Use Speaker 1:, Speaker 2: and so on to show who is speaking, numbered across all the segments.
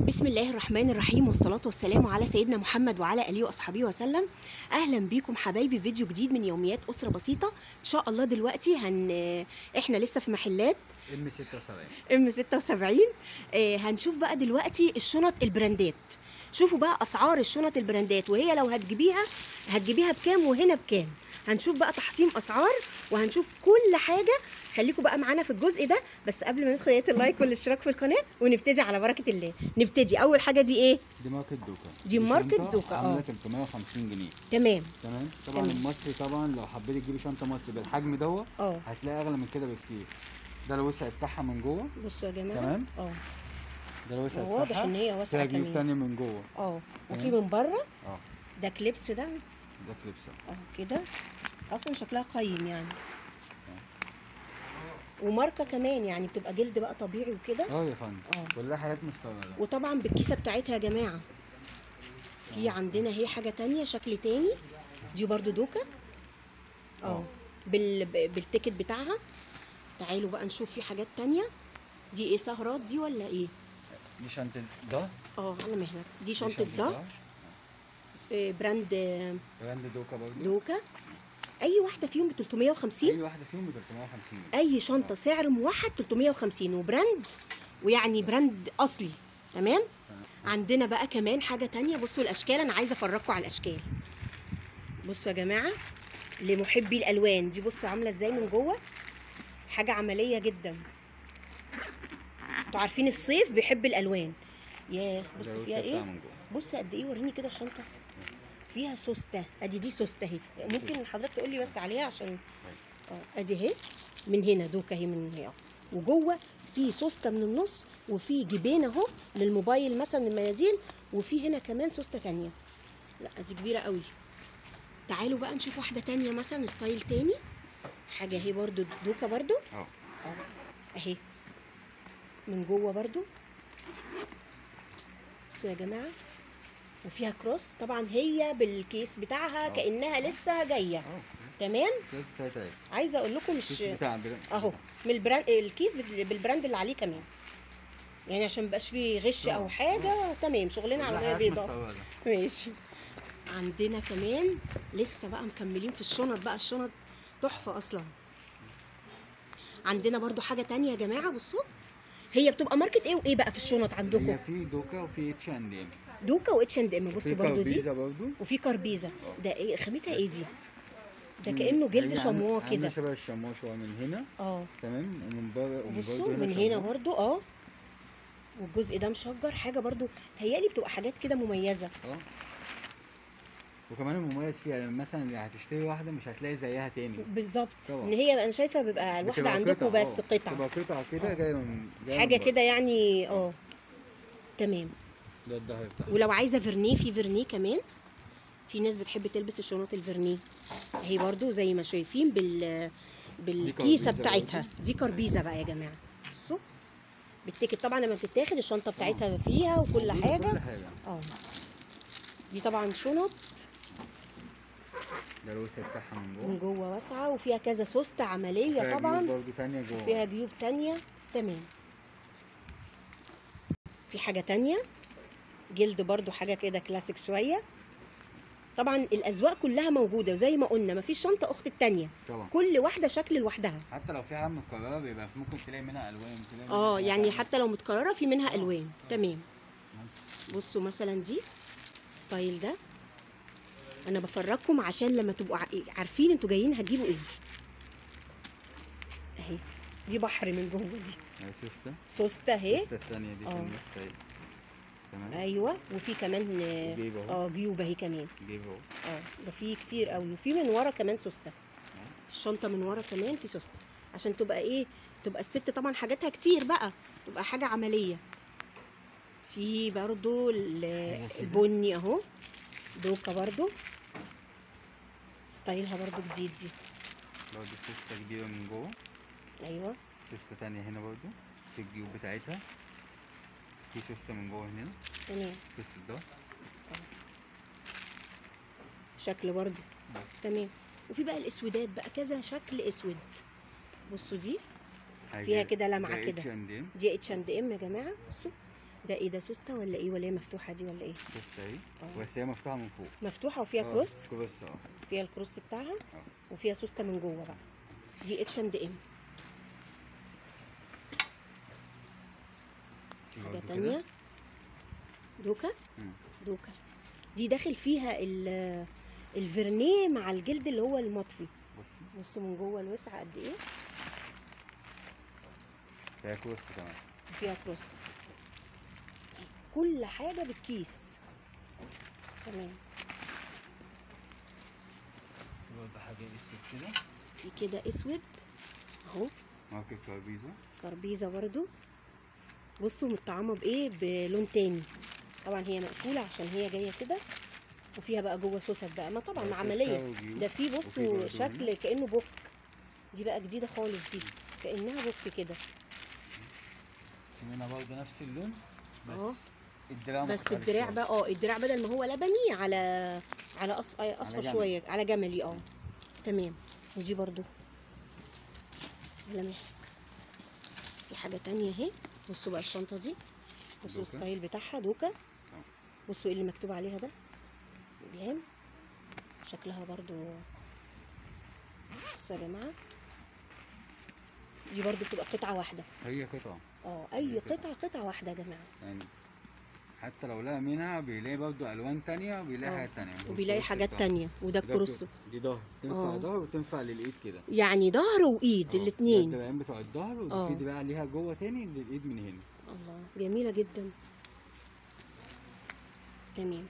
Speaker 1: بسم الله الرحمن الرحيم والصلاة والسلام على سيدنا محمد وعلى آله وأصحابه وسلم أهلا بيكم حبايبي في فيديو جديد من يوميات أسرة بسيطة إن شاء الله دلوقتي هن إحنا لسه في محلات
Speaker 2: ام 76
Speaker 1: ام 76 آه هنشوف بقى دلوقتي الشنط البراندات شوفوا بقى اسعار الشنط البراندات وهي لو هتجيبيها هتجيبيها بكام وهنا بكام هنشوف بقى تحطيم اسعار وهنشوف كل حاجه خليكم بقى معانا في الجزء ده بس قبل ما ندخل يا ريت اللايك والاشتراك في القناه ونبتدي على بركه الله نبتدي اول حاجه دي ايه
Speaker 2: دي ماركة دوكا
Speaker 1: دي ماركة
Speaker 2: شنطة
Speaker 1: دوكا،
Speaker 2: عاملة
Speaker 1: اه.
Speaker 2: 350 جنيه
Speaker 1: تمام
Speaker 2: تمام طبعا
Speaker 1: تمام.
Speaker 2: المصري طبعا لو حبيتي تجيبي شنطة مصري بالحجم دوت
Speaker 1: اه
Speaker 2: هتلاقي اغلى من كده بكتير ده الوسع بتاعها من جوه
Speaker 1: بصوا يا جماعه
Speaker 2: تمام.
Speaker 1: اه
Speaker 2: ده الوسع
Speaker 1: واضح
Speaker 2: بتاعها
Speaker 1: ان هي واسعه
Speaker 2: فيها جيوب
Speaker 1: كمان
Speaker 2: تانية من جوه
Speaker 1: اه وفي
Speaker 2: تمام.
Speaker 1: من بره
Speaker 2: اه
Speaker 1: ده كليبس ده
Speaker 2: ده كليبسة
Speaker 1: اه كده اصلا شكلها قيم يعني وماركه كمان يعني بتبقى جلد بقى طبيعي وكده
Speaker 2: اه يا فندم
Speaker 1: اه.
Speaker 2: كلها حاجات مستوردة
Speaker 1: وطبعا بالكيسه بتاعتها يا جماعه في عندنا هي حاجه تانية شكل تاني دي برضو دوكا اه
Speaker 2: اه.
Speaker 1: بال... ب- بالتيكت بتاعها تعالوا بقى نشوف في حاجات تانية دي ايه سهرات دي ولا ايه
Speaker 2: دي شنطة ظهر
Speaker 1: اه على مهلك دي
Speaker 2: دي
Speaker 1: شنطه ظهر آه، براند آه،
Speaker 2: براند دوكا برضه
Speaker 1: دوكا اي واحده فيهم ب 350
Speaker 2: اي واحدة فيهم ب 350 جنيه
Speaker 1: اي شنطه سعر موحد 350 وبراند ويعني براند اصلي تمام عندنا بقى كمان حاجه تانية بصوا الاشكال انا عايزه افرجكم على الاشكال بصوا يا جماعه لمحبي الالوان دي بصوا عامله ازاي من جوه حاجه عمليه جدا انتوا عارفين الصيف بيحب الالوان ياه
Speaker 2: ده
Speaker 1: بصوا
Speaker 2: الوسع
Speaker 1: فيها
Speaker 2: بتاعها
Speaker 1: ايه
Speaker 2: من جوه
Speaker 1: بص قد ايه وريني كده الشنطه فيها سوسته ادي دي سوسته اهي ممكن حضرتك تقول لي بس عليها عشان اه ادي اهي من هنا دوكا اهي من هنا وجوه في سوسته من النص وفي جيبين اهو للموبايل مثلا المناديل وفي هنا كمان سوسته تانية لا دي كبيره قوي تعالوا بقى نشوف واحده تانية مثلا ستايل تاني حاجه اهي برضو دوكا برضو
Speaker 2: اه
Speaker 1: اهي من جوه برضو بصوا يا جماعه وفيها كروس طبعا هي بالكيس بتاعها
Speaker 2: اه.
Speaker 1: كانها لسه جايه
Speaker 2: اه
Speaker 1: تمام
Speaker 2: كده تلاتة اهي
Speaker 1: عايزه اقول لكم مش
Speaker 2: الكيس بتاع براند
Speaker 1: اهو من البراند الكيس بت- بالبراند اللي عليه كمان يعني عشان مبقاش فيه غش او
Speaker 2: طبعا.
Speaker 1: حاجه تمام شغلنا
Speaker 2: كلها
Speaker 1: على
Speaker 2: حاجات
Speaker 1: بيضاء
Speaker 2: مستوردة.
Speaker 1: ماشي عندنا كمان لسه بقى مكملين في الشنط بقى الشنط تحفه اصلا عندنا برضو حاجه تانية يا جماعه بصوا هي بتبقى ماركه ايه وايه بقى في الشنط عندكم
Speaker 2: هي في دوكا وفي اتش اند ام
Speaker 1: دوكا واتش اند ام بصوا
Speaker 2: في
Speaker 1: برضو دي
Speaker 2: كاربيزا برضه
Speaker 1: وفي كاربيزا ده ايه خامتها ايه دي ده كانه جلد شمواه
Speaker 2: عامله
Speaker 1: كده
Speaker 2: شبه الشمواه شويه من هنا
Speaker 1: اه
Speaker 2: تمام ومن بره ومن
Speaker 1: وبصوا
Speaker 2: برضه
Speaker 1: من هنا
Speaker 2: شمواه.
Speaker 1: برضو اه والجزء ده مشجر حاجه برضو تهيألي بتبقى حاجات كده مميزه
Speaker 2: اه وكمان المميز فيها لما مثلا اللي هتشتري واحده مش هتلاقي زيها تاني
Speaker 1: بالظبط
Speaker 2: طبعا.
Speaker 1: ان هي انا شايفه بيبقى الواحده
Speaker 2: بتبقى
Speaker 1: عندكم
Speaker 2: قطع،
Speaker 1: بس
Speaker 2: اه.
Speaker 1: قطعه
Speaker 2: تبقى قطعه كده
Speaker 1: اه.
Speaker 2: جايه من جاية
Speaker 1: حاجه
Speaker 2: من بره.
Speaker 1: كده يعني اه تمام
Speaker 2: ده الظهر بتاعها
Speaker 1: ولو عايزه فيرنيه في فيرنيه كمان في ناس بتحب تلبس الشنط الفيرنيه اهي برضو زي ما شايفين بال بالكيسه
Speaker 2: كاربيزا
Speaker 1: بتاعتها دي كاربيزا بقى يا جماعه بصوا بالتيكت طبعا لما بتتاخد الشنطه بتاعتها فيها وكل
Speaker 2: موجودة
Speaker 1: حاجه
Speaker 2: كل حاجه
Speaker 1: اه دي طبعا شنط
Speaker 2: ده الوسع بتاعها من
Speaker 1: من
Speaker 2: جوه
Speaker 1: جوه واسعه وفيها كذا سوسته عمليه
Speaker 2: فيها
Speaker 1: طبعا
Speaker 2: جيوب برضه تانية جوه
Speaker 1: فيها جيوب تانية تمام في حاجة تانية جلد برضو حاجة كده كلاسيك شوية طبعا الأذواق كلها موجودة وزي ما قلنا مفيش شنطة أخت التانية
Speaker 2: طبعا
Speaker 1: كل واحدة شكل لوحدها
Speaker 2: حتى لو في حاجه متكرره بيبقى ممكن تلاقي منها الوان تلاقي منها
Speaker 1: اه
Speaker 2: حاجات
Speaker 1: يعني
Speaker 2: تانية.
Speaker 1: حتى لو متكررة في منها
Speaker 2: آه،
Speaker 1: ألوان
Speaker 2: آه.
Speaker 1: تمام بصوا مثلا دي ستايل ده أنا بفرجكم عشان لما تبقوا ع- عارفين انتوا جايين هتجيبوا ايه اهي دي بحر من جوه دي
Speaker 2: هي سيستا
Speaker 1: سوسته اهي
Speaker 2: السيستا التانية دي
Speaker 1: اه.
Speaker 2: في النص اهي تمام
Speaker 1: ايوه وفي كمان آه،
Speaker 2: جيب اهو
Speaker 1: اه جيوب اهي كمان
Speaker 2: جيب اهو
Speaker 1: اه ده في كتير قوي وفي من ورا كمان سوسته الشنطه من ورا كمان في سوسته عشان تبقى ايه تبقى الست طبعا حاجاتها كتير بقى تبقى حاجه عمليه في برضو ال-
Speaker 2: حاجة كده.
Speaker 1: البني اهو دوكا برضو ستايلها برضو جديد دي
Speaker 2: برضه سيستا كبيرة من جوه
Speaker 1: ايوه
Speaker 2: سيستا تانية هنا برضه في الجيوب بتاعتها في سيستا من جوه هنا
Speaker 1: تمام
Speaker 2: سيستا الظهر
Speaker 1: شكل برضو تمام وفي بقى الاسودات بقى كذا شكل اسود بصوا دي
Speaker 2: حاجة
Speaker 1: فيها كده لمعة
Speaker 2: زي
Speaker 1: كده.
Speaker 2: H&M.
Speaker 1: دي اتش اند ام يا جماعه بصوا ده ايه ده سوسته ولا ايه ولا هي مفتوحه دي ولا ايه
Speaker 2: بص اهي
Speaker 1: آه.
Speaker 2: بس هي مفتوحه من فوق
Speaker 1: مفتوحه وفيها
Speaker 2: آه،
Speaker 1: كروس
Speaker 2: كروس اه
Speaker 1: فيها الكروس بتاعها
Speaker 2: اه
Speaker 1: وفيها سوسته من جوه بقى دي اتش اند ام
Speaker 2: في
Speaker 1: حاجه
Speaker 2: برضو
Speaker 1: تانية
Speaker 2: كده.
Speaker 1: دوكا
Speaker 2: مم.
Speaker 1: دوكا دي داخل فيها ال- الفرنيه مع الجلد اللي هو المطفي
Speaker 2: بصي
Speaker 1: بصوا من جوه الوسع قد ايه
Speaker 2: فيها كروس كمان
Speaker 1: وفيها كروس كل حاجه بالكيس تمام
Speaker 2: في برضه حاجه اسود كده
Speaker 1: في كده اسود اهو
Speaker 2: ماركة كاربيزا
Speaker 1: كربيزه برضو بصوا متطعمه بايه بلون تاني طبعا هي مقفوله عشان هي جايه كده وفيها بقى جوه سوست بقى ما طبعا
Speaker 2: سوستة
Speaker 1: عمليه
Speaker 2: وجيوب.
Speaker 1: ده في
Speaker 2: وفي
Speaker 1: بصوا
Speaker 2: برضو
Speaker 1: شكل
Speaker 2: هنا.
Speaker 1: كانه بوك دي بقى جديده خالص دي كانها بوك كده
Speaker 2: في منها برضه نفس اللون
Speaker 1: أهو.
Speaker 2: بس الدراع
Speaker 1: بس
Speaker 2: مختلف
Speaker 1: الدراع
Speaker 2: شوية.
Speaker 1: بقى اه الدراع بدل ما هو لبني على على أص... اصفر
Speaker 2: جملي.
Speaker 1: شويه على جملي اه تمام ودي برضو على محك في حاجه تانية اهي بصوا بقى الشنطه دي بصوا
Speaker 2: دوكا.
Speaker 1: الستايل بتاعها دوكا بصوا ايه اللي مكتوب عليها ده ابهام شكلها برضو بصوا يا جماعه دي برضو بتبقى قطعه واحده
Speaker 2: هي قطعة
Speaker 1: اه اي
Speaker 2: هي قطعة.
Speaker 1: قطعه قطعه واحده يا جماعه
Speaker 2: يعني حتى لو لقى منها بيلاقي برضه الوان تانية وبيلاقي
Speaker 1: آه.
Speaker 2: حاجات تانية
Speaker 1: وبيلاقي
Speaker 2: والكروس
Speaker 1: حاجات
Speaker 2: بتاعها.
Speaker 1: تانية وده
Speaker 2: ده
Speaker 1: الكروس
Speaker 2: بت- دي ظهر تنفع
Speaker 1: آه.
Speaker 2: ظهر وتنفع للايد كده
Speaker 1: يعني ظهر وايد
Speaker 2: آه.
Speaker 1: الاتنين
Speaker 2: ده الدراعين بتوع الظهر
Speaker 1: آه.
Speaker 2: وفي دراع ليها جوه تاني للايد من هنا
Speaker 1: الله جميلة جدا تمام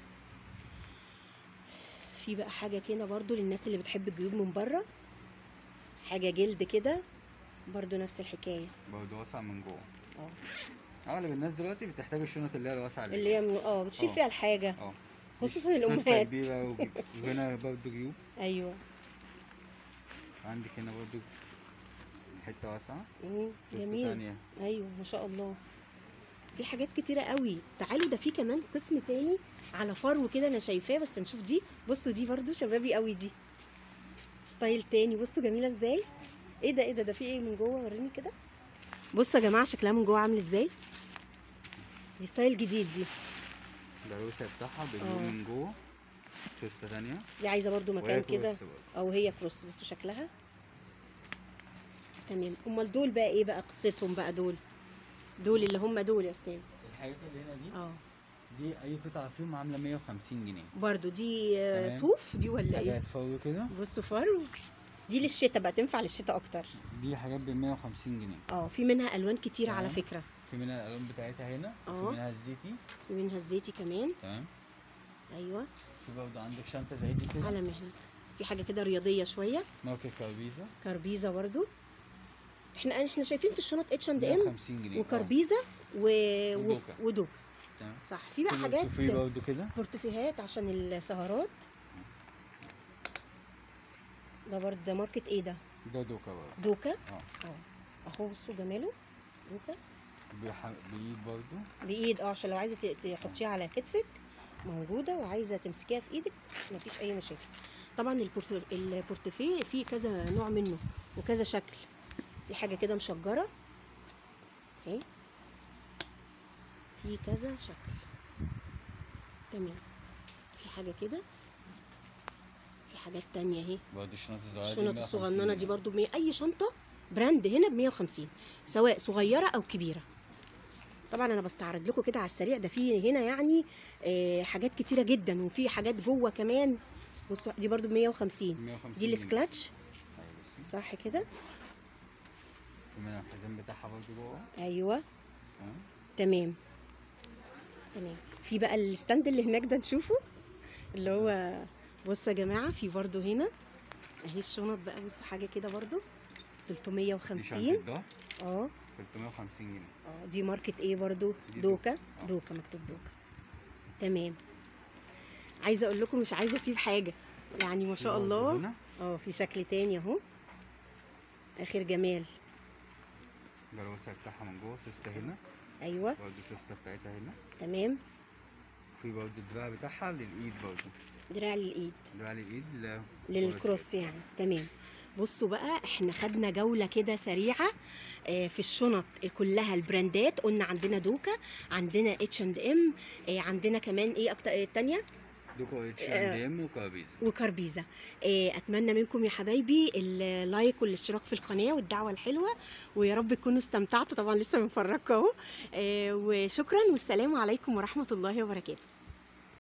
Speaker 1: في بقى حاجة كده برضو للناس اللي بتحب الجيوب من بره حاجة جلد كده برضو نفس الحكاية
Speaker 2: برضه واسع من جوه
Speaker 1: اه
Speaker 2: اغلب الناس دلوقتي بتحتاج الشنط اللي هي الواسعه
Speaker 1: اللي هي من- اه بتشيل
Speaker 2: آه.
Speaker 1: فيها الحاجة
Speaker 2: اه
Speaker 1: خصوصا
Speaker 2: سوستة
Speaker 1: الأمهات
Speaker 2: كبيره وج- وهنا برضه جيوب
Speaker 1: أيوة
Speaker 2: عندك هنا برضه حته واسعه
Speaker 1: مم،
Speaker 2: سوستة
Speaker 1: جميل
Speaker 2: تانية
Speaker 1: ايوه ما شاء الله في حاجات كتيرة قوي تعالوا ده في كمان قسم تاني على فرو كده انا شايفاه بس نشوف دي بصوا دي برضو شبابي قوي دي ستايل تاني بصوا جميلة ازاي ايه ده ايه ده ده في ايه من جوه وريني كده بصوا يا جماعة شكلها من جوه عامل ازاي دي ستايل جديد دي
Speaker 2: ده الوسع بتاعها
Speaker 1: آه.
Speaker 2: باللون من جوه سوستة تانية
Speaker 1: دي عايزة برضو
Speaker 2: وهي
Speaker 1: مكان كده
Speaker 2: كروس برضه.
Speaker 1: او هي كروس بصوا شكلها تمام امال دول بقى ايه بقى قصتهم بقى دول دول اللي هم دول يا استاذ
Speaker 2: الحاجات اللي هنا دي
Speaker 1: اه
Speaker 2: دي اي قطعه فيهم عامله 150 جنيه
Speaker 1: برضو دي آه،
Speaker 2: تمام.
Speaker 1: صوف دي ولا ايه
Speaker 2: حاجات فوق كده
Speaker 1: بصوا فرو دي للشتاء بقى تنفع للشتاء اكتر
Speaker 2: دي حاجات ب 150 جنيه
Speaker 1: اه في منها الوان كتير على
Speaker 2: تمام.
Speaker 1: فكره
Speaker 2: في منها الالوان بتاعتها هنا
Speaker 1: آه.
Speaker 2: في منها الزيتي
Speaker 1: في منها الزيتي كمان
Speaker 2: تمام
Speaker 1: ايوه
Speaker 2: في برضه عندك شنطه زي دي كده
Speaker 1: على مهلك في حاجه كده رياضيه شويه
Speaker 2: ماركه كاربيزا
Speaker 1: كاربيزا برضو احنا احنا شايفين في الشنط اتش اند ام
Speaker 2: 150 جنيه آه.
Speaker 1: وكاربيزا و... و...
Speaker 2: ودوكا.
Speaker 1: ودوكا
Speaker 2: تمام
Speaker 1: صح في بقى
Speaker 2: في
Speaker 1: حاجات
Speaker 2: برضه- في برضه كده
Speaker 1: بورتفيهات عشان السهرات ده برضه ده ماركت ايه ده
Speaker 2: ده دوكا برضه
Speaker 1: دوكا
Speaker 2: اه
Speaker 1: اه اهو بصوا جماله دوكا
Speaker 2: بيح- بايد برضه
Speaker 1: بايد اه عشان لو عايزه ت- تحطيها على كتفك موجوده وعايزه تمسكيها في ايدك مفيش اي مشاكل طبعا البورت- البورتفيه فيه كذا نوع منه وكذا شكل في حاجه كده مشجره اهي في كذا شكل تمام في حاجه كده في حاجات تانية اهي
Speaker 2: برضه الشنط الصغيره دي
Speaker 1: الشنط
Speaker 2: 150
Speaker 1: الصغننه دي
Speaker 2: جنيه.
Speaker 1: برضو بمية اي شنطه براند هنا ب 150 سواء صغيره او كبيره طبعا انا بستعرض لكم كده على السريع ده في هنا يعني آه، حاجات كتيره جدا وفي حاجات جوه كمان بصوا دي برضو ب 150
Speaker 2: 150
Speaker 1: دي
Speaker 2: جنيه.
Speaker 1: السكلاتش
Speaker 2: أيوة بصي.
Speaker 1: صح كده
Speaker 2: في منها الحزام بتاعها برضه جوه
Speaker 1: ايوه
Speaker 2: تمام
Speaker 1: تمام تمام في بقى الستاند اللي هناك ده نشوفه اللي هو بصوا يا جماعه في برضو هنا اهي الشنط بقى بصوا حاجه كده برضو
Speaker 2: دي
Speaker 1: 350
Speaker 2: شنطه ظهر
Speaker 1: اه
Speaker 2: 350 جنيه
Speaker 1: اه دي ماركت ايه برضو
Speaker 2: دي
Speaker 1: دوكا
Speaker 2: دوكا. آه.
Speaker 1: دوكا مكتوب دوكا تمام عايزه اقول لكم مش عايزه اسيب حاجه يعني ما شاء
Speaker 2: في برضه
Speaker 1: الله
Speaker 2: هنا
Speaker 1: اه في شكل تاني اهو اخر جمال
Speaker 2: ده الوسع بتاعها من جوه سوسته هنا
Speaker 1: ايوه
Speaker 2: برضه سوسته بتاعتها هنا
Speaker 1: تمام
Speaker 2: في برضه الدراع بتاعها للايد برضه
Speaker 1: دراع للايد
Speaker 2: دراع للايد ل-
Speaker 1: للكروس يعني تمام بصوا بقى احنا خدنا جوله كده سريعه آه، في الشنط كلها البراندات قلنا عندنا دوكا عندنا اتش اند ام عندنا كمان ايه اكتر إيه التانية
Speaker 2: دوكو اتش اند ام وكابيز
Speaker 1: وكاربيزا آه، اتمنى منكم يا حبايبي اللايك والاشتراك في القناه والدعوه الحلوه ويا رب تكونوا استمتعتوا طبعا لسه بنفرجكم اهو آه، وشكرا والسلام عليكم ورحمه الله وبركاته